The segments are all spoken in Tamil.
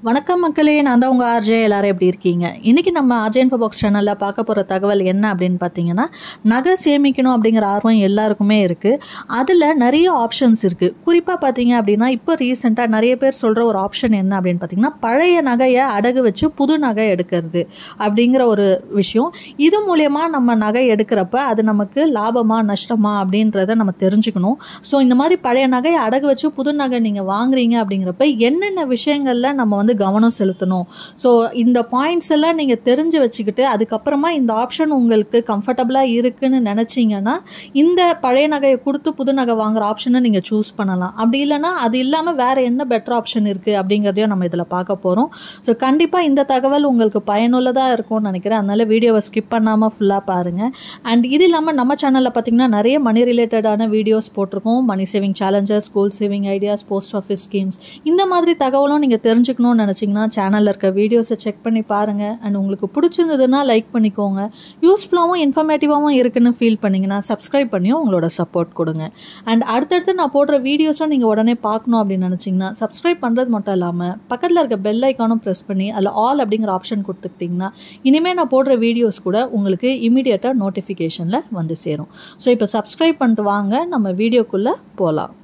வணக்கம் மக்களே நான் தான் உங்கள் ஆர்ஜே எல்லாரும் எப்படி இருக்கீங்க இன்றைக்கி நம்ம ஆர்ஜே இன்ஃபோ பாக்ஸ் சேனலில் பார்க்க போகிற தகவல் என்ன அப்படின்னு பார்த்தீங்கன்னா நகை சேமிக்கணும் அப்படிங்கிற ஆர்வம் எல்லாருக்குமே இருக்குது அதில் நிறைய ஆப்ஷன்ஸ் இருக்குது குறிப்பாக பார்த்தீங்க அப்படின்னா இப்போ ரீசெண்டாக நிறைய பேர் சொல்கிற ஒரு ஆப்ஷன் என்ன அப்படின்னு பார்த்தீங்கன்னா பழைய நகையை அடகு வச்சு புது நகை எடுக்கிறது அப்படிங்கிற ஒரு விஷயம் இது மூலயமா நம்ம நகை எடுக்கிறப்ப அது நமக்கு லாபமா நஷ்டமா அப்படின்றத நம்ம தெரிஞ்சுக்கணும் ஸோ இந்த மாதிரி பழைய நகையை அடகு வச்சு புது நகை நீங்கள் வாங்குறீங்க அப்படிங்கிறப்ப என்னென்ன விஷயங்களில் நம்ம வந்து கவனம் செலுத்தணும் ஸோ இந்த பாயிண்ட்ஸ் எல்லாம் நீங்கள் தெரிஞ்சு வச்சுக்கிட்டு அதுக்கப்புறமா இந்த ஆப்ஷன் உங்களுக்கு கம்ஃபர்டபுளாக இருக்குன்னு நினச்சிங்கன்னா இந்த பழைய நகையை கொடுத்து புது நகை வாங்குற ஆப்ஷனை நீங்கள் சூஸ் பண்ணலாம் அப்படி இல்லைன்னா அது இல்லாமல் வேறு என்ன பெட்டர் ஆப்ஷன் இருக்குது அப்படிங்கிறதையும் நம்ம இதில் பார்க்க போகிறோம் ஸோ கண்டிப்பாக இந்த தகவல் உங்களுக்கு பயனுள்ளதாக இருக்கும்னு நினைக்கிறேன் அதனால் வீடியோவை ஸ்கிப் பண்ணாமல் ஃபுல்லாக பாருங்கள் அண்ட் இது இல்லாமல் நம்ம சேனலில் பார்த்தீங்கன்னா நிறைய மணி ரிலேட்டடான வீடியோஸ் போட்டிருக்கோம் money saving challenges school saving ideas post office schemes இந்த மாதிரி தகவலும் நீங்கள் தெரிஞ்சுக்கணும்னு நினச்சிங்கன்னா சேனலில் இருக்க வீடியோஸை செக் பண்ணி பாருங்கள் அண்ட் உங்களுக்கு பிடிச்சிருந்ததுன்னா லைக் பண்ணிக்கோங்க யூஸ்ஃபுல்லாகவும் இன்ஃபர்மேட்டிவாகவும் இருக்குன்னு ஃபீல் பண்ணிங்கன்னா சப்ஸ்கிரைப் பண்ணியும் உங்களோட சப்போர்ட் கொடுங்க அண்ட் அடுத்தடுத்து நான் போடுற வீடியோஸும் நீங்கள் உடனே பார்க்கணும் அப்படின்னு நினச்சிங்கன்னா சப்ஸ்கிரைப் பண்ணுறது மட்டும் இல்லாமல் பக்கத்தில் இருக்க பெல் ஐக்கானும் ப்ரெஸ் பண்ணி அதில் ஆல் அப்படிங்கிற ஆப்ஷன் கொடுத்துக்கிட்டிங்கன்னா இனிமேல் நான் போடுற வீடியோஸ் கூட உங்களுக்கு இமீடியட்டாக நோட்டிஃபிகேஷனில் வந்து சேரும் ஸோ இப்போ சப்ஸ்கிரைப் பண்ணிட்டு வாங்க நம்ம வீடியோக்குள்ளே போகலாம்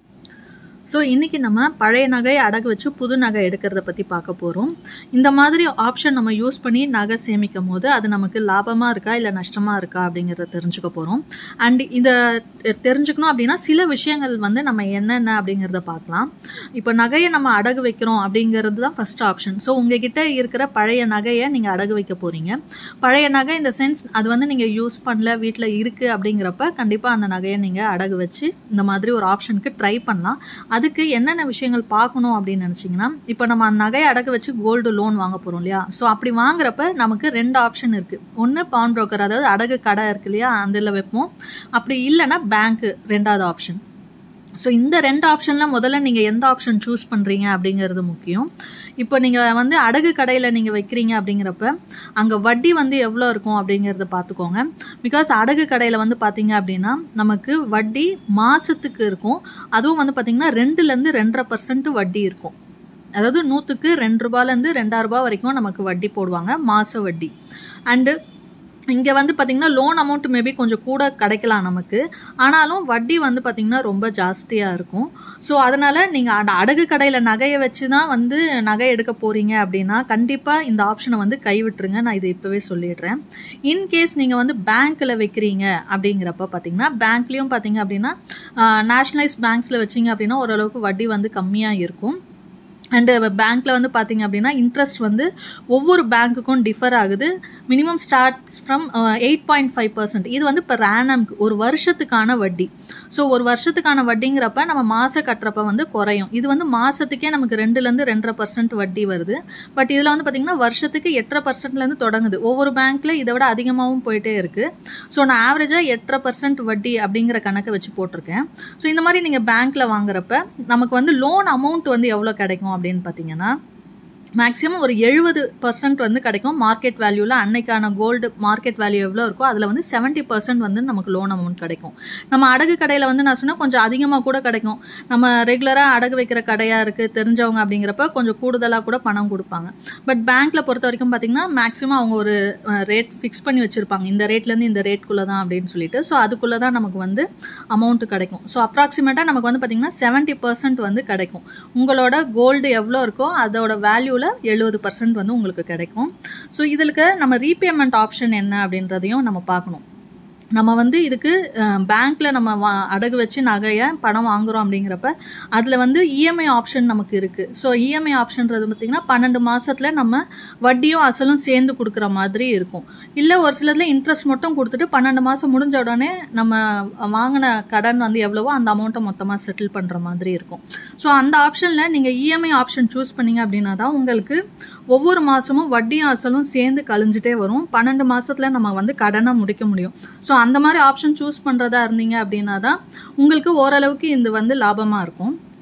ஸோ இன்றைக்கி நம்ம பழைய நகை அடகு வச்சு புது நகை எடுக்கிறத பற்றி பார்க்க போகிறோம் இந்த மாதிரி ஆப்ஷன் நம்ம யூஸ் பண்ணி நகை சேமிக்கும் போது அது நமக்கு லாபமாக இருக்கா இல்லை நஷ்டமாக இருக்கா அப்படிங்கிறத தெரிஞ்சுக்க போகிறோம் அண்ட் இதை தெரிஞ்சுக்கணும் அப்படின்னா சில விஷயங்கள் வந்து நம்ம என்னென்ன அப்படிங்கிறத பார்க்கலாம் இப்போ நகையை நம்ம அடகு வைக்கிறோம் அப்படிங்கிறது தான் ஃபஸ்ட் ஆப்ஷன் ஸோ உங்ககிட்ட இருக்கிற பழைய நகையை நீங்கள் அடகு வைக்க போகிறீங்க பழைய நகை இந்த சென்ஸ் அது வந்து நீங்கள் யூஸ் பண்ணல வீட்டில் இருக்குது அப்படிங்கிறப்ப கண்டிப்பாக அந்த நகையை நீங்கள் அடகு வச்சு இந்த மாதிரி ஒரு ஆப்ஷனுக்கு ட்ரை பண்ணலாம் அதுக்கு என்னென்ன விஷயங்கள் பார்க்கணும் அப்படின்னு நினச்சிங்கன்னா இப்போ நம்ம அந்த நகையை அடகு வச்சு கோல்டு லோன் வாங்க போகிறோம் இல்லையா ஸோ அப்படி வாங்குறப்ப நமக்கு ரெண்டு ஆப்ஷன் இருக்குது ஒன்று பான் புரோக்கர் அதாவது அடகு கடை இருக்கு இல்லையா அதில் வைப்போம் அப்படி இல்லைன்னா பேங்க்கு ரெண்டாவது ஆப்ஷன் ஸோ இந்த ரெண்டு ஆப்ஷனில் முதல்ல நீங்கள் எந்த ஆப்ஷன் சூஸ் பண்ணுறீங்க அப்படிங்கிறது முக்கியம் இப்போ நீங்கள் வந்து அடகு கடையில் நீங்கள் வைக்கிறீங்க அப்படிங்கிறப்ப அங்கே வட்டி வந்து எவ்வளோ இருக்கும் அப்படிங்கிறத பார்த்துக்கோங்க பிகாஸ் அடகு கடையில் வந்து பார்த்தீங்க அப்படின்னா நமக்கு வட்டி மாதத்துக்கு இருக்கும் அதுவும் வந்து பார்த்திங்கன்னா ரெண்டுலேருந்து ரெண்டரை பர்சன்ட் வட்டி இருக்கும் அதாவது நூற்றுக்கு ரெண்டு ரூபாலேருந்து ரெண்டாயிரம் வரைக்கும் நமக்கு வட்டி போடுவாங்க மாத வட்டி அண்டு இங்கே வந்து பார்த்திங்கன்னா லோன் அமௌண்ட் மேபி கொஞ்சம் கூட கிடைக்கலாம் நமக்கு ஆனாலும் வட்டி வந்து பார்த்திங்கன்னா ரொம்ப ஜாஸ்தியாக இருக்கும் ஸோ அதனால் நீங்கள் அந்த அடகு கடையில் நகையை வச்சு தான் வந்து நகை எடுக்க போகிறீங்க அப்படின்னா கண்டிப்பாக இந்த ஆப்ஷனை வந்து கைவிட்டுருங்க நான் இதை இப்போவே சொல்லிடுறேன் இன்கேஸ் நீங்கள் வந்து பேங்க்கில் வைக்கிறீங்க அப்படிங்கிறப்ப பார்த்திங்கன்னா பேங்க்லேயும் பார்த்திங்க அப்படின்னா நேஷ்னலைஸ் பேங்க்ஸில் வச்சிங்க அப்படின்னா ஓரளவுக்கு வட்டி வந்து கம்மியாக இருக்கும் அண்டு பேங்க்கில் வந்து பார்த்தீங்க அப்படின்னா இன்ட்ரெஸ்ட் வந்து ஒவ்வொரு பேங்க்குக்கும் டிஃபர் ஆகுது minimum starts from eight point five percent இது வந்து இப்போ ரேனம்க்கு ஒரு வருஷத்துக்கான வட்டி ஸோ ஒரு வருஷத்துக்கான வட்டிங்கிறப்ப நம்ம மாதம் கட்டுறப்ப வந்து குறையும் இது வந்து மாதத்துக்கே நமக்கு ரெண்டுலேருந்து ரெண்டரை பர்சன்ட் வட்டி வருது பட் இதில் வந்து பார்த்திங்கன்னா வருஷத்துக்கு எட்டரை பர்சன்ட்லேருந்து தொடங்குது ஒவ்வொரு பேங்க்கில் இதை விட அதிகமாகவும் போயிட்டே இருக்குது ஸோ நான் ஆவரேஜாக எட்டரை பர்சன்ட் வட்டி அப்படிங்கிற கணக்கை வச்சு போட்டிருக்கேன் ஸோ இந்த மாதிரி நீங்கள் பேங்க்கில் வாங்குறப்ப நமக்கு வந்து லோன் அமௌண்ட் வந்து எவ்வளோ கிடைக்கும் அப்படின்னு பார்த்தீங்கன்னா மேக்ஸிமம் ஒரு எழுபது பர்சன்ட் வந்து கிடைக்கும் மார்க்கெட் வேல்யூவில் அன்னைக்கான கோல்டு மார்க்கெட் வேல்யூ எவ்வளோ இருக்கோ அதில் வந்து செவன்ட்டி பர்சன்ட் வந்து நமக்கு லோன் அமௌண்ட் கிடைக்கும் நம்ம அடகு கடையில் வந்து நான் சொன்னால் கொஞ்சம் அதிகமாக கூட கிடைக்கும் நம்ம ரெகுலராக அடகு வைக்கிற கடையாக இருக்குது தெரிஞ்சவங்க அப்படிங்கிறப்ப கொஞ்சம் கூடுதலாக கூட பணம் கொடுப்பாங்க பட் பேங்க்கில் பொறுத்த வரைக்கும் பார்த்திங்கன்னா மேக்ஸிமம் அவங்க ஒரு ரேட் ஃபிக்ஸ் பண்ணி வச்சுருப்பாங்க இந்த ரேட்லேருந்து இந்த ரேட்குள்ளே தான் அப்படின்னு சொல்லிட்டு ஸோ அதுக்குள்ளே தான் நமக்கு வந்து அமௌண்ட்டு கிடைக்கும் ஸோ அப்ராக்சிமேட்டாக நமக்கு வந்து பார்த்திங்கன்னா செவன்ட்டி பர்சன்ட் வந்து கிடைக்கும் உங்களோட கோல்டு எவ்வளோ இருக்கோ அதோட வேல்யூ எழுபது பர்சன்ட் வந்து உங்களுக்கு கிடைக்கும் ஸோ இதுக்கு நம்ம ரீபேமெண்ட் ஆப்ஷன் என்ன அப்படின்றதையும் நம்ம பார்க்கணும் நம்ம வந்து இதுக்கு பேங்க்கில் நம்ம வா அடகு வச்சு நகையை பணம் வாங்குகிறோம் அப்படிங்கிறப்ப அதில் வந்து இஎம்ஐ ஆப்ஷன் நமக்கு இருக்குது ஸோ இஎம்ஐ ஆப்ஷன்றது பார்த்திங்கன்னா பன்னெண்டு மாதத்தில் நம்ம வட்டியும் அசலும் சேர்ந்து கொடுக்குற மாதிரி இருக்கும் இல்லை ஒரு சிலதில் இன்ட்ரெஸ்ட் மட்டும் கொடுத்துட்டு பன்னெண்டு மாதம் முடிஞ்ச உடனே நம்ம வாங்கின கடன் வந்து எவ்வளவோ அந்த அமௌண்ட்டை மொத்தமாக செட்டில் பண்ணுற மாதிரி இருக்கும் ஸோ அந்த ஆப்ஷனில் நீங்கள் இஎம்ஐ ஆப்ஷன் சூஸ் பண்ணிங்க அப்படின்னா தான் உங்களுக்கு ஒவ்வொரு மாதமும் வட்டியும் அசலும் சேர்ந்து கழிஞ்சிட்டே வரும் பன்னெண்டு மாதத்தில் நம்ம வந்து கடனை முடிக்க முடியும் ஸோ அந்த மாதிரி ஆப்ஷன் சூஸ் பண்ணுறதா இருந்தீங்க அப்படின்னா தான் உங்களுக்கு ஓரளவுக்கு இது வந்து லாபமாக இருக்கும்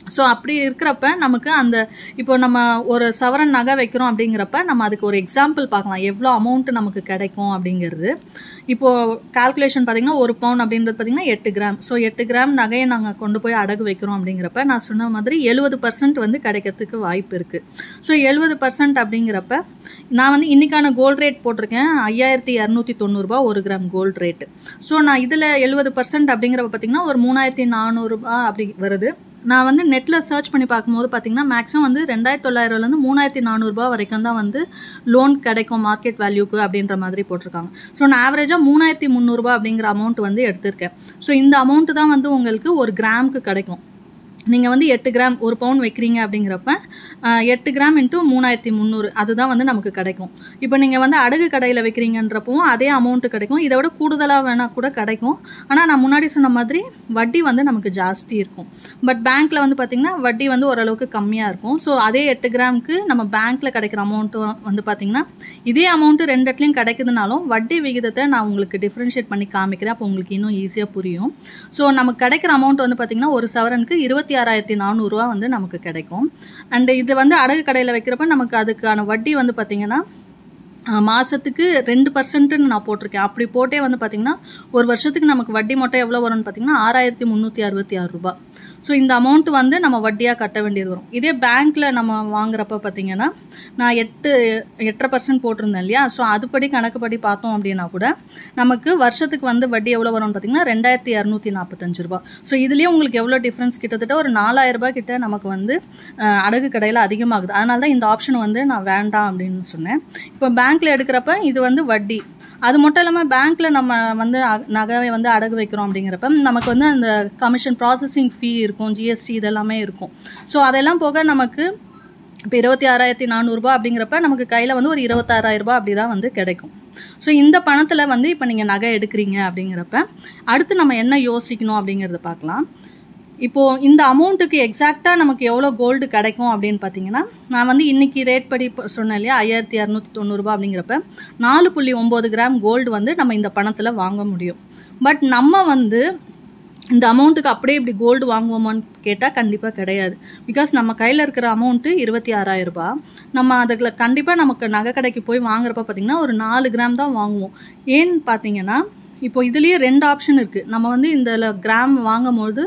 ஸோ அப்படி இருக்கிறப்ப நமக்கு அந்த இப்போ நம்ம ஒரு சவரன் நகை வைக்கிறோம் அப்படிங்கிறப்ப நம்ம அதுக்கு ஒரு எக்ஸாம்பிள் பார்க்கலாம் எவ்வளோ அமௌண்ட் நமக்கு கிடைக்கும் அப்படிங்கிறது இப்போது கால்குலேஷன் பார்த்தீங்கன்னா ஒரு பவுன் அப்படின்றது பார்த்தீங்கன்னா எட்டு கிராம் ஸோ எட்டு கிராம் நகையை நாங்கள் கொண்டு போய் அடகு வைக்கிறோம் அப்படிங்கிறப்ப நான் சொன்ன மாதிரி எழுபது பர்சன்ட் வந்து கிடைக்கிறதுக்கு வாய்ப்பு இருக்குது ஸோ எழுபது பர்சன்ட் அப்படிங்கிறப்ப நான் வந்து இன்றைக்கான கோல்ட் ரேட் போட்டிருக்கேன் ஐயாயிரத்தி இரநூத்தி தொண்ணூறுபா ஒரு கிராம் கோல்ட் ரேட்டு ஸோ நான் இதில் எழுபது பர்சன்ட் அப்படிங்கிறப்ப பார்த்தீங்கன்னா ஒரு மூணாயிரத்தி நானூறுபா அப்படி வருது நான் வந்து நெட்டில் சர்ச் பண்ணி பார்க்கும்போது பார்த்தீங்கன்னா மேக்ஸிமம் வந்து ரெண்டாயிரத்தி தொள்ளாயிரம்லேருந்து மூணாயிரத்தி நானூறுரூபா வரைக்கும் தான் வந்து லோன் கிடைக்கும் மார்க்கெட் வேல்யூக்கு அப்படின்ற மாதிரி போட்டிருக்காங்க ஸோ நான் ஆவரேஜாக மூணாயிரத்தி முந்நூறுரூபா அப்படிங்கிற அமௌண்ட் வந்து எடுத்திருக்கேன் ஸோ இந்த அமௌண்ட்டு தான் வந்து உங்களுக்கு ஒரு கிராமுக்கு கிடைக்கும் நீங்கள் வந்து எட்டு கிராம் ஒரு பவுன் வைக்கிறீங்க அப்படிங்கிறப்ப ஆஹ், எட்டு கிராம் இன்ட்டு மூணாயிரத்தி முந்நூறு அதுதான் வந்து நமக்கு கிடைக்கும் இப்போ நீங்கள் வந்து அடகு கடையில் வைக்கிறீங்கன்றப்பவும் அதே அமௌண்ட்டு கிடைக்கும் இதை விட கூடுதலாக வேணால் கூட கிடைக்கும் ஆனால் நான் முன்னாடி சொன்ன மாதிரி வட்டி வந்து நமக்கு ஜாஸ்தி இருக்கும் பட் பேங்க்கில் வந்து பார்த்திங்கன்னா வட்டி வந்து ஓரளவுக்கு கம்மியாக இருக்கும் ஸோ அதே எட்டு கிராமுக்கு நம்ம பேங்க்கில் கிடைக்கிற அமௌண்ட்டு வந்து பார்த்திங்கன்னா இதே அமௌண்ட்டு ரெண்டு இடத்துலையும் கிடைக்குதுனாலும் வட்டி விகிதத்தை நான் உங்களுக்கு டிஃப்ரென்ஷியேட் பண்ணி காமிக்கிறேன் அப்போ உங்களுக்கு இன்னும் ஈஸியாக புரியும் ஸோ நமக்கு கிடைக்கிற அமௌண்ட் வந்து பார்த்திங்கன்னா ஒரு சவரனுக்கு இருபத்தி ஆறாயிரத்தி நானூறுரூவா வந்து நமக்கு கிடைக்கும் அண்ட் இது வந்து அடகு கடையில் வைக்கிறப்ப நமக்கு அதுக்கான வட்டி வந்து பார்த்திங்கன்னா ஆஹ் மாசத்துக்கு ரெண்டு பர்சன்ட்னு நான் போட்டிருக்கேன் அப்படி போட்டே வந்து பார்த்தீங்கன்னா ஒரு வருஷத்துக்கு நமக்கு வட்டி மட்டும் எவ்வளோ வரும்னு பார்த்தீங்கன்னா ஆறாயிரத்தி முந்நூற்றி அறுபத்தி ஆறு ரூபாய் ஸோ இந்த அமௌண்ட் வந்து நம்ம வட்டியாக கட்ட வேண்டியது வரும் இதே பேங்க்கில் நம்ம வாங்குறப்ப பார்த்தீங்கன்னா நான் எட்டு எட்டரை பர்சன்ட் போட்டிருந்தேன் இல்லையா ஸோ அதுபடி கணக்குப்படி பார்த்தோம் அப்படின்னா கூட நமக்கு வருஷத்துக்கு வந்து வட்டி எவ்வளோ வரும்னு பார்த்தீங்கன்னா ரெண்டாயிரத்தி இரநூத்தி நாற்பத்தஞ்சு ரூபா ஸோ இதுலேயே உங்களுக்கு எவ்வளோ டிஃப்ரென்ஸ் கிட்டத்தட்ட ஒரு நாலாயிரம் ரூபாய் கிட்ட நமக்கு வந்து அஹ், அடகு கடையில் அதிகமாகுது அதனால தான் இந்த ஆப்ஷன் வந்து நான் வேண்டாம் அப்படின்னு சொன்னேன் இப்போ பேங்க்கில் எடுக்கிறப்ப இது வந்து வட்டி அது மட்டும் இல்லாமல் பேங்க்கில் நம்ம வந்து அ- நகையை வந்து அடகு வைக்கிறோம் அப்படிங்கிறப்ப நமக்கு வந்து அந்த கமிஷன் ப்ராசஸிங் ஃபீ இருக்கும் ஜிஎஸ்டி இதெல்லாமே இருக்கும் ஸோ அதெல்லாம் போக நமக்கு இப்போ இருபத்தி ஆறாயிரத்தி நானூறுரூபா அப்படிங்கிறப்ப நமக்கு கையில் வந்து ஒரு இருபத்தாறாயிரம் ரூபாய் அப்படி தான் வந்து கிடைக்கும் ஸோ இந்த பணத்தில் வந்து இப்போ நீங்கள் நகை எடுக்கிறீங்க அப்படிங்கிறப்ப அடுத்து நம்ம என்ன யோசிக்கணும் அப்படிங்கிறத பார்க்கலாம் இப்போது இந்த அமௌண்ட்டுக்கு எக்ஸாக்டாக நமக்கு எவ்வளோ கோல்டு கிடைக்கும் அப்படின்னு பார்த்தீங்கன்னா நான் வந்து இன்னைக்கு ரேட் படி இப்போ சொன்னேன் இல்லையா ஐயாயிரத்தி இரநூத்தி தொண்ணூறுபா அப்படிங்கிறப்ப நாலு புள்ளி ஒம்பது கிராம் கோல்டு வந்து நம்ம இந்த பணத்தில் வாங்க முடியும் பட் நம்ம வந்து இந்த அமௌண்ட்டுக்கு அப்படியே இப்படி கோல்டு வாங்குவோமான்னு கேட்டால் கண்டிப்பாக கிடையாது பிகாஸ் நம்ம கையில் இருக்கிற அமௌண்ட்டு இருபத்தி ஆறாயிரம் ரூபாய் நம்ம அதுல கண்டிப்பாக நமக்கு நகை கடைக்கு போய் வாங்குறப்ப பார்த்திங்கன்னா ஒரு நாலு கிராம் தான் வாங்குவோம் ஏன்னு பார்த்தீங்கன்னா இப்போ இதுலேயே ரெண்டு ஆப்ஷன் இருக்குது நம்ம வந்து இந்த கிராம் வாங்கும்போது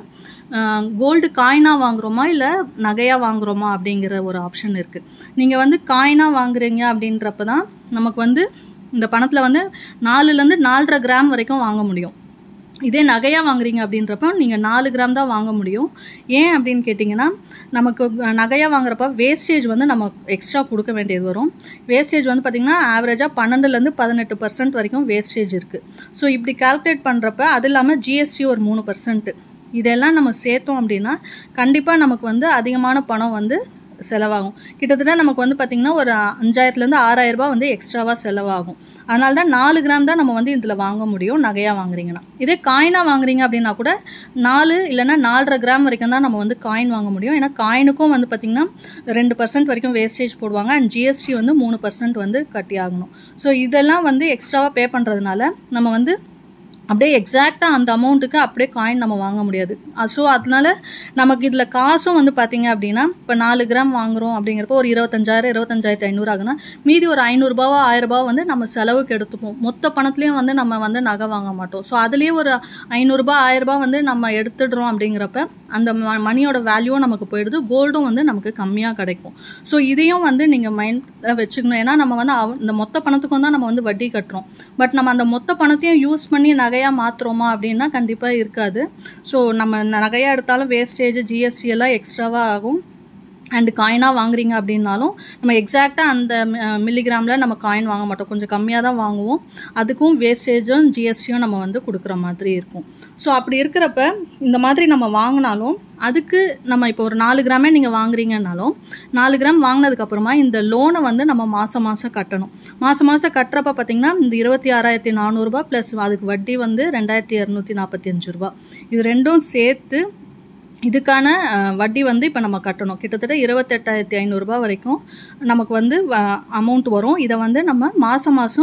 கோல்டு காயினாக வாங்குறோமா இல்லை நகையாக வாங்குறோமா அப்படிங்கிற ஒரு ஆப்ஷன் இருக்குது நீங்கள் வந்து காயினாக வாங்குறீங்க அப்படின்றப்ப தான் நமக்கு வந்து இந்த பணத்தில் வந்து நாலுலேருந்து நாலரை கிராம் வரைக்கும் வாங்க முடியும் இதே நகையாக வாங்குறீங்க அப்படின்றப்ப நீங்கள் நாலு கிராம் தான் வாங்க முடியும் ஏன் அப்படின்னு கேட்டிங்கன்னா நமக்கு நகையாக வாங்குறப்ப வேஸ்டேஜ் வந்து நம்ம எக்ஸ்ட்ரா கொடுக்க வேண்டியது வரும் வேஸ்டேஜ் வந்து பார்த்திங்கன்னா ஆவரேஜாக பன்னெண்டுலேருந்து பதினெட்டு பர்சன்ட் வரைக்கும் வேஸ்டேஜ் இருக்குது ஸோ இப்படி கால்குலேட் பண்ணுறப்ப அது இல்லாமல் ஜிஎஸ்டி ஒரு மூணு பர்சன்ட்டு இதெல்லாம் நம்ம சேர்த்தோம் அப்படின்னா கண்டிப்பாக நமக்கு வந்து அதிகமான பணம் வந்து செலவாகும் கிட்டத்தட்ட நமக்கு வந்து பார்த்திங்கன்னா ஒரு அஞ்சாயிரத்துலேருந்து ஆறாயிரம் ரூபாய் வந்து எக்ஸ்ட்ராவாக செலவாகும் அதனால தான் நாலு கிராம் தான் நம்ம வந்து இதில் வாங்க முடியும் நகையாக வாங்குறீங்கன்னா இதே காயினாக வாங்குறீங்க அப்படின்னா கூட நாலு இல்லைன்னா நாலரை கிராம் வரைக்கும் தான் நம்ம வந்து காயின் வாங்க முடியும் ஏன்னா காயினுக்கும் வந்து பார்த்திங்கன்னா ரெண்டு பர்சன்ட் வரைக்கும் வேஸ்டேஜ் போடுவாங்க அண்ட் ஜிஎஸ்டி வந்து மூணு பர்சன்ட் வந்து கட்டி ஆகணும் ஸோ இதெல்லாம் வந்து எக்ஸ்ட்ராவாக பே பண்ணுறதுனால நம்ம வந்து அப்படியே எக்ஸாக்டாக அந்த அமௌண்ட்டுக்கு அப்படியே காயின் நம்ம வாங்க முடியாது ஸோ அதனால நமக்கு இதில் காசும் வந்து பார்த்தீங்க அப்படின்னா இப்போ நாலு கிராம் வாங்குறோம் அப்படிங்கிறப்போ ஒரு இருபத்தஞ்சாயிரம் இருபத்தஞ்சாயிரத்தி ஐநூறு ஆகுனா மீதி ஒரு ஐநூறுரூபாவோ ஆயிரரூபா வந்து நம்ம செலவுக்கு எடுத்துப்போம் மொத்த பணத்துலேயும் வந்து நம்ம வந்து நகை வாங்க மாட்டோம் ஸோ அதுலேயே ஒரு ஐநூறுரூபா ஆயிரரூபா வந்து நம்ம எடுத்துடுறோம் அப்படிங்கிறப்ப அந்த ம மணியோட வேல்யூவும் நமக்கு போயிடுது கோல்டும் வந்து நமக்கு கம்மியாக கிடைக்கும் ஸோ இதையும் வந்து நீங்கள் மைண்ட் வச்சுக்கணும் ஏன்னா நம்ம வந்து அவ- இந்த மொத்த பணத்துக்கும் தான் நம்ம வந்து வட்டி கட்டுறோம் பட் நம்ம அந்த மொத்த பணத்தையும் யூஸ் பண்ணி நகையாக மாற்றுறோமா அப்படின்னா கண்டிப்பாக இருக்காது ஸோ நம்ம நகையாக எடுத்தாலும் வேஸ்டேஜ் ஜிஎஸ்டி எல்லாம் எக்ஸ்ட்ராவாக ஆகும் அண்ட் காயினாக வாங்குறீங்க அப்படின்னாலும் நம்ம எக்ஸாக்டாக அந்த மில்லிகிராமில் நம்ம காயின் வாங்க மாட்டோம் கொஞ்சம் கம்மியாக தான் வாங்குவோம் அதுக்கும் வேஸ்டேஜும் ஜிஎஸ்டியும் நம்ம வந்து கொடுக்குற மாதிரி இருக்கும் ஸோ அப்படி இருக்கிறப்ப இந்த மாதிரி நம்ம வாங்கினாலும் அதுக்கு நம்ம இப்போ ஒரு நாலு கிராமே நீங்கள் வாங்குறீங்கன்னாலும் நாலு கிராம் வாங்கினதுக்கப்புறமா இந்த லோனை வந்து நம்ம மாதம் மாதம் கட்டணும் மாதம் மாதம் கட்டுறப்ப பார்த்தீங்கன்னா இந்த இருபத்தி ஆறாயிரத்தி நானூறுரூபா ப்ளஸ் அதுக்கு வட்டி வந்து ரெண்டாயிரத்தி இரநூத்தி நாற்பத்தி அஞ்சு ரூபா இது ரெண்டும் சேர்த்து இதுக்கான அஹ், வட்டி வந்து இப்போ நம்ம கட்டணும் கிட்டத்தட்ட இருபத்தெட்டாயிரத்தி ஐநூறுரூபா வரைக்கும் நமக்கு வந்து அமௌண்ட் வரும் இதை வந்து நம்ம மாதம் மாதம்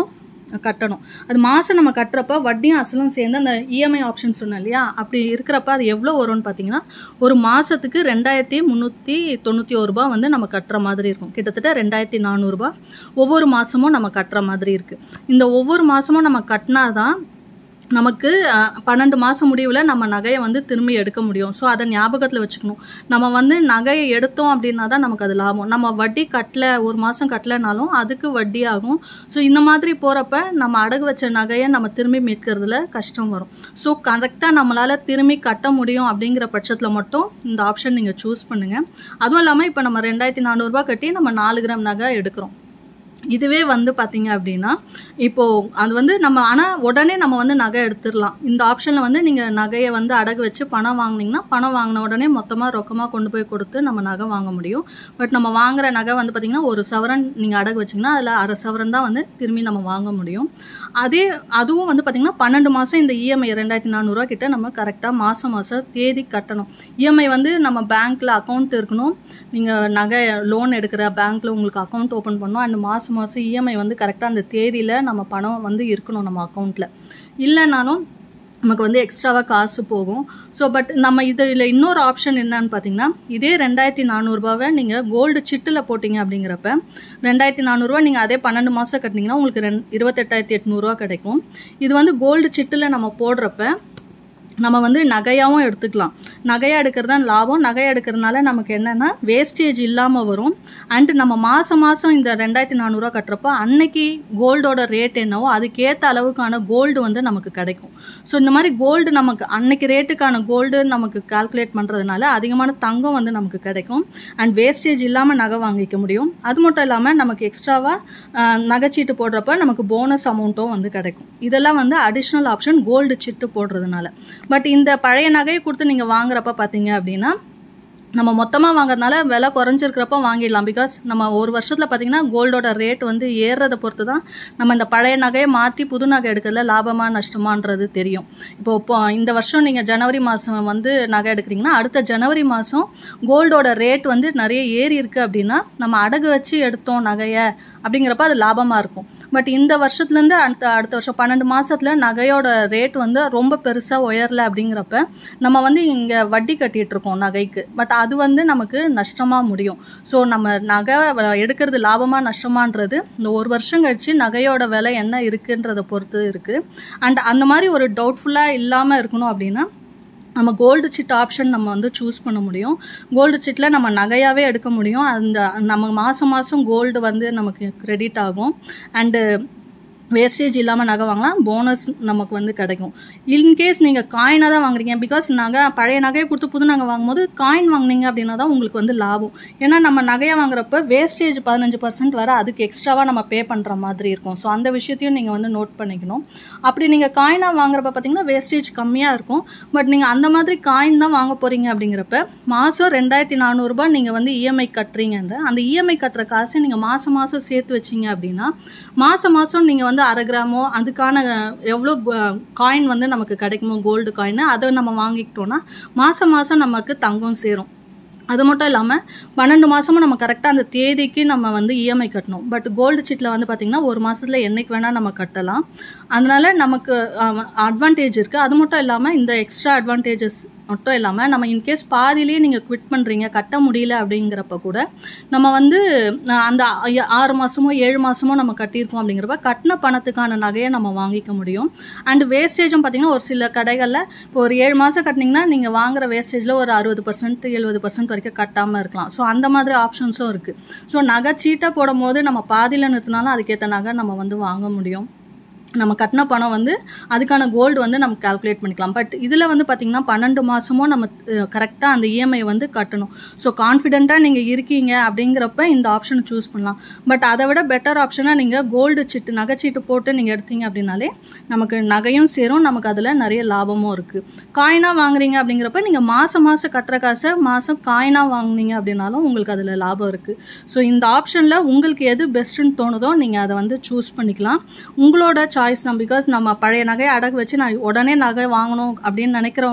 கட்டணும் அது மாதம் நம்ம கட்டுறப்ப வட்டியும் அசலும் சேர்ந்து அந்த இஎம்ஐ ஆப்ஷன் சொன்னேன் இல்லையா அப்படி இருக்கிறப்ப அது எவ்வளோ வரும்னு பார்த்தீங்கன்னா ஒரு மாதத்துக்கு ரெண்டாயிரத்தி முந்நூற்றி தொண்ணூற்றி ஒரு ரூபா வந்து நம்ம கட்டுற மாதிரி இருக்கும் கிட்டத்தட்ட ரெண்டாயிரத்தி நானூறுரூபா ஒவ்வொரு மாதமும் நம்ம கட்டுற மாதிரி இருக்குது இந்த ஒவ்வொரு மாதமும் நம்ம கட்டினா தான் நமக்கு அஹ், பன்னெண்டு மாதம் முடிவில் நம்ம நகையை வந்து திரும்பி எடுக்க முடியும் ஸோ அதை ஞாபகத்தில் வச்சுக்கணும் நம்ம வந்து நகையை எடுத்தோம் அப்படின்னா தான் நமக்கு அது லாபம் நம்ம வட்டி கட்டல ஒரு மாதம் கட்டலைனாலும் அதுக்கு வட்டி ஆகும் ஸோ இந்த மாதிரி போகிறப்ப நம்ம அடகு வச்ச நகையை நம்ம திரும்பி மீட்கிறதுல கஷ்டம் வரும் ஸோ கரெக்டாக நம்மளால் திரும்பி கட்ட முடியும் அப்படிங்கிற பட்சத்தில் மட்டும் இந்த ஆப்ஷன் நீங்கள் சூஸ் பண்ணுங்கள் அதுவும் இல்லாமல் இப்போ நம்ம ரெண்டாயிரத்தி நானூறுரூபா கட்டி நம்ம நாலு கிராம் நகை எடுக்கிறோம் இதுவே வந்து பார்த்தீங்க அப்படின்னா இப்போது அது வந்து நம்ம ஆனால் உடனே நம்ம வந்து நகை எடுத்துடலாம் இந்த ஆப்ஷனில் வந்து நீங்கள் நகையை வந்து அடகு வச்சு பணம் வாங்குனீங்கன்னா பணம் வாங்கின உடனே மொத்தமாக ரொக்கமாக கொண்டு போய் கொடுத்து நம்ம நகை வாங்க முடியும் பட் நம்ம வாங்குற நகை வந்து பார்த்திங்கன்னா ஒரு சவரன் நீங்கள் அடகு வச்சிங்கன்னா அதில் அரை சவரன் தான் வந்து திரும்பி நம்ம வாங்க முடியும் அதே அதுவும் வந்து பார்த்திங்கன்னா பன்னெண்டு மாதம் இந்த இஎம்ஐ ரெண்டாயிரத்தி நானூறுரூவா கிட்ட நம்ம கரெக்டாக மாதம் மாதம் தேதி கட்டணும் இஎம்ஐ வந்து நம்ம பேங்க்கில் அக்கௌண்ட் இருக்கணும் நீங்கள் நகை லோன் எடுக்கிற பேங்க்கில் உங்களுக்கு அக்கௌண்ட் ஓப்பன் பண்ணணும் அண்ட் மாதம் மாதம் இஎம்ஐ வந்து கரெக்டாக அந்த தேதியில் நம்ம பணம் வந்து இருக்கணும் நம்ம அக்கௌண்ட்டில் இல்லைனாலும் நமக்கு வந்து எக்ஸ்ட்ராவாக காசு போகும் ஸோ பட் நம்ம இதில் இன்னொரு ஆப்ஷன் என்னன்னு பார்த்தீங்கன்னா இதே ரெண்டாயிரத்தி நானூறுரூபாவை நீங்கள் கோல்டு சிட்டில் போட்டிங்க அப்படிங்கிறப்ப ரெண்டாயிரத்தி நானூறுரூவா நீங்கள் அதே பன்னெண்டு மாதம் கட்டினீங்கன்னா உங்களுக்கு ரெண் இருபத்தெட்டாயிரத்தி எட்நூறுரூவா கிடைக்கும் இது வந்து கோல்டு சிட்டில் நம்ம போடுறப்ப நம்ம வந்து நகையாகவும் எடுத்துக்கலாம் நகையாக எடுக்கிறது தான் லாபம் நகையாக எடுக்கிறதுனால நமக்கு என்னென்னா வேஸ்டேஜ் இல்லாமல் வரும் அண்டு நம்ம மாதம் மாதம் இந்த ரெண்டாயிரத்தி நானூறுரூவா கட்டுறப்போ அன்னைக்கு கோல்டோட ரேட் என்னவோ அதுக்கேற்ற அளவுக்கான கோல்டு வந்து நமக்கு கிடைக்கும் ஸோ இந்த மாதிரி கோல்டு நமக்கு அன்னைக்கு ரேட்டுக்கான கோல்டு நமக்கு கால்குலேட் பண்ணுறதுனால அதிகமான தங்கம் வந்து நமக்கு கிடைக்கும் அண்ட் வேஸ்டேஜ் இல்லாமல் நகை வாங்கிக்க முடியும் அது மட்டும் இல்லாமல் நமக்கு எக்ஸ்ட்ராவாக நகைச்சீட்டு போடுறப்ப நமக்கு போனஸ் அமௌண்ட்டும் வந்து கிடைக்கும் இதெல்லாம் வந்து அடிஷ்னல் ஆப்ஷன் கோல்டு சீட்டு போடுறதுனால பட் இந்த பழைய நகையை கொடுத்து நீங்கள் வாங்குறப்ப பார்த்தீங்க அப்படின்னா நம்ம மொத்தமாக வாங்குறதுனால விலை குறைஞ்சிருக்கிறப்ப வாங்கிடலாம் பிகாஸ் நம்ம ஒரு வருஷத்தில் பார்த்தீங்கன்னா கோல்டோட ரேட் வந்து ஏறுறதை பொறுத்து தான் நம்ம இந்த பழைய நகையை மாற்றி புது நகை எடுக்கிறதுல லாபமா நஷ்டமான்றது தெரியும் இப்போ இப்போ இந்த வருஷம் நீங்கள் ஜனவரி மாதம் வந்து நகை எடுக்கிறீங்கன்னா அடுத்த ஜனவரி மாதம் கோல்டோட ரேட் வந்து நிறைய ஏறி இருக்குது அப்படின்னா நம்ம அடகு வச்சு எடுத்தோம் நகையை அப்படிங்கிறப்ப அது லாபமாக இருக்கும் பட் இந்த வருஷத்துலேருந்து அடுத்த அடுத்த வருஷம் பன்னெண்டு மாசத்துல நகையோட ரேட் வந்து ரொம்ப பெருசாக உயரல அப்படிங்கிறப்ப நம்ம வந்து இங்கே வட்டி கட்டிட்டு இருக்கோம் நகைக்கு பட் அது வந்து நமக்கு நஷ்டமாக முடியும் ஸோ நம்ம நகை வ- எடுக்கிறது லாபமாக நஷ்டமான்றது இந்த ஒரு வருஷம் கழிச்சு நகையோட விலை என்ன இருக்குன்றதை பொறுத்து இருக்குது அண்ட் அந்த மாதிரி ஒரு டவுட்ஃபுல்லாக இல்லாமல் இருக்கணும் அப்படின்னா நம்ம கோல்டு சிட் ஆப்ஷன் நம்ம வந்து சூஸ் பண்ண முடியும் கோல்டு சிட்டில் நம்ம நகையாகவே எடுக்க முடியும் அந்த நம்ம மாதம் மாதம் கோல்டு வந்து நமக்கு கிரெடிட் ஆகும் அண்டு வேஸ்டேஜ் இல்லாமல் நகை வாங்கலாம் போனஸ் நமக்கு வந்து கிடைக்கும் இன்கேஸ் நீங்கள் காயினாக தான் வாங்குறீங்க பிகாஸ் நகை பழைய நகையை கொடுத்து புது நகை வாங்கும்போது காயின் வாங்குனீங்க அப்படின்னா தான் உங்களுக்கு வந்து லாபம் ஏன்னா நம்ம நகையை வாங்குறப்ப வேஸ்டேஜ் பதினஞ்சு பர்சன்ட் வர அதுக்கு எக்ஸ்ட்ராவாக நம்ம பே பண்ணுற மாதிரி இருக்கும் ஸோ அந்த விஷயத்தையும் நீங்கள் வந்து நோட் பண்ணிக்கணும் அப்படி நீங்கள் காயினாக வாங்குறப்ப பார்த்தீங்கன்னா வேஸ்டேஜ் கம்மியாக இருக்கும் பட் நீங்கள் அந்த மாதிரி காயின் தான் வாங்க போகிறீங்க அப்படிங்கிறப்ப மாதம் ரெண்டாயிரத்தி நானூறுரூபா நீங்கள் வந்து இஎம்ஐ கட்டுறீங்கன்ற அந்த இஎம்ஐ கட்டுற காசை நீங்கள் மாதம் மாதம் சேர்த்து வச்சீங்க அப்படின்னா மாதம் மாதம் நீங்கள் வந்து அரை கிராமோ அதுக்கான அஹ், எவ்வளோ காயின் வந்து நமக்கு கிடைக்குமோ கோல்டு காயின் அதை நம்ம வாங்கிக்கிட்டோன்னா மாதம் மாதம் நமக்கு தங்கம் சேரும் அது மட்டும் இல்லாமல் பன்னெண்டு மாதமும் நம்ம கரெக்டாக அந்த தேதிக்கு நம்ம வந்து இஎம்ஐ கட்டணும் பட் கோல்டு சீட்டில் வந்து பார்த்திங்கன்னா ஒரு மாதத்தில் என்னைக்கு வேணால் நம்ம கட்டலாம் அதனால நமக்கு அட்வான்டேஜ் இருக்குது அது மட்டும் இல்லாமல் இந்த எக்ஸ்ட்ரா அட்வான்டேஜஸ் மட்டும் இல்லாமல் நம்ம இன்கேஸ் பாதியிலேயே நீங்கள் குவிட் பண்ணுறீங்க கட்ட முடியல அப்படிங்கிறப்ப கூட நம்ம வந்து அஹ், அந்த ஐ- ஆறு மாதமோ ஏழு மாதமோ நம்ம கட்டியிருக்கோம் அப்படிங்கிறப்ப கட்டின பணத்துக்கான நகையை நம்ம வாங்கிக்க முடியும் அண்ட் வேஸ்டேஜும் பார்த்தீங்கன்னா ஒரு சில கடைகளில் இப்போ ஒரு ஏழு மாதம் கட்டினீங்கன்னா நீங்கள் வாங்குற வேஸ்டேஜில் ஒரு அறுபது பர்சன்ட் எழுபது பர்சன்ட் வரைக்கும் கட்டாமல் இருக்கலாம் ஸோ அந்த மாதிரி ஆப்ஷன்ஸும் இருக்குது ஸோ நகை சீட்டை போடும் போது நம்ம பாதியில் நிறுத்தினாலும் அதுக்கேற்ற நகை நம்ம வந்து வாங்க முடியும் நம்ம கட்டின பணம் வந்து அதுக்கான கோல்டு வந்து நம்ம கால்குலேட் பண்ணிக்கலாம் பட் இதில் வந்து பார்த்திங்கன்னா பன்னெண்டு மாதமும் நம்ம கரெக்டாக அந்த இஎம்ஐ வந்து கட்டணும் ஸோ கான்ஃபிடென்ட்டாக நீங்கள் இருக்கீங்க அப்படிங்கிறப்ப இந்த ஆப்ஷன் சூஸ் பண்ணலாம் பட் அதை விட பெட்டர் ஆப்ஷனாக நீங்கள் கோல்டு சீட்டு நகைச்சீட்டு போட்டு நீங்கள் எடுத்தீங்க அப்படின்னாலே நமக்கு நகையும் சேரும் நமக்கு அதில் நிறைய லாபமும் இருக்குது காயினாக வாங்குறீங்க அப்படிங்கிறப்ப நீங்கள் மாதம் மாதம் கட்டுற காசை மாதம் காயினாக வாங்குனீங்க அப்படின்னாலும் உங்களுக்கு அதில் லாபம் இருக்குது ஸோ இந்த ஆப்ஷனில் உங்களுக்கு எது பெஸ்ட்டுன்னு தோணுதோ நீங்கள் அதை வந்து சூஸ் பண்ணிக்கலாம் உங்களோட சாய்ஸ் தான் பிகாஸ் நம்ம பழைய நகையை அடகு வச்சு நான் உடனே நகை வாங்கணும் அப்படின்னு நினைக்கிறவங்க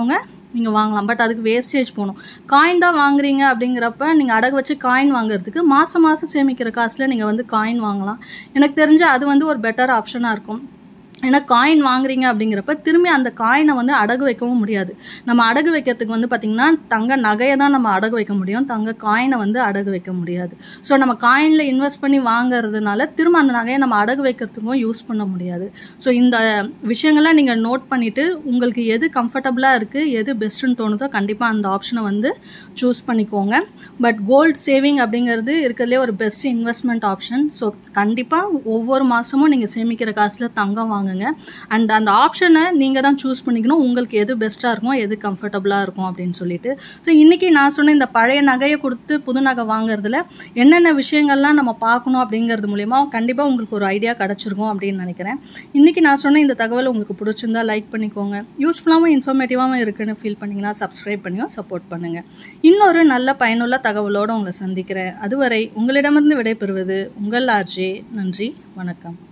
நீங்கள் வாங்கலாம் பட் அதுக்கு வேஸ்டேஜ் போகணும் காயின் தான் வாங்குறீங்க அப்படிங்கிறப்ப நீங்கள் அடகு வச்சு காயின் வாங்குறதுக்கு மாதம் மாதம் சேமிக்கிற காசில் நீங்கள் வந்து காயின் வாங்கலாம் எனக்கு தெரிஞ்சு அது வந்து ஒரு பெட்டர் ஆப்ஷனாக இருக்கும் ஏன்னா காயின் வாங்குறீங்க அப்படிங்கிறப்ப திரும்பி அந்த காயினை வந்து அடகு வைக்கவும் முடியாது நம்ம அடகு வைக்கிறதுக்கு வந்து பார்த்திங்கன்னா தங்க நகையை தான் நம்ம அடகு வைக்க முடியும் தங்க காயினை வந்து அடகு வைக்க முடியாது ஸோ நம்ம காயினில் இன்வெஸ்ட் பண்ணி வாங்குறதுனால திரும்ப அந்த நகையை நம்ம அடகு வைக்கிறதுக்கும் யூஸ் பண்ண முடியாது ஸோ இந்த விஷயங்கள்லாம் நீங்கள் நோட் பண்ணிவிட்டு உங்களுக்கு எது கம்ஃபர்டபுளாக இருக்குது எது பெஸ்ட்டுன்னு தோணுதோ கண்டிப்பாக அந்த ஆப்ஷனை வந்து சூஸ் பண்ணிக்கோங்க பட் கோல்டு சேவிங் அப்படிங்கிறது இருக்கிறதுலே ஒரு பெஸ்ட் இன்வெஸ்ட்மெண்ட் ஆப்ஷன் ஸோ கண்டிப்பாக ஒவ்வொரு மாதமும் நீங்கள் சேமிக்கிற காசில் தங்கம் வாங்குங்க அண்ட் அந்த ஆப்ஷனை நீங்கள் தான் சூஸ் பண்ணிக்கணும் உங்களுக்கு எது பெஸ்ட்டாக இருக்கும் எது கம்ஃபர்டபுளாக இருக்கும் அப்படின்னு சொல்லிட்டு ஸோ இன்றைக்கி நான் சொன்ன இந்த பழைய நகையை கொடுத்து புது நகை வாங்குறதுல என்னென்ன விஷயங்கள்லாம் நம்ம பார்க்கணும் அப்படிங்கிறது மூலயமா கண்டிப்பாக உங்களுக்கு ஒரு ஐடியா கிடச்சிருக்கும் அப்படின்னு நினைக்கிறேன் இன்றைக்கி நான் சொன்ன இந்த தகவல் உங்களுக்கு பிடிச்சிருந்தா லைக் பண்ணிக்கோங்க யூஸ்ஃபுல்லாகவும் இன்ஃபர்மேட்டிவாகவும் இருக்குன்னு ஃபீல் பண்ணிங்கன்னா சப்ஸ்கிரைப் பண்ணியும் சப்போர்ட் பண்ணுங்கள் இன்னொரு நல்ல பயனுள்ள தகவலோடு உங்களை சந்திக்கிறேன் அதுவரை உங்களிடமிருந்து விடைபெறுவது உங்கள் ஆர்ஜே நன்றி வணக்கம்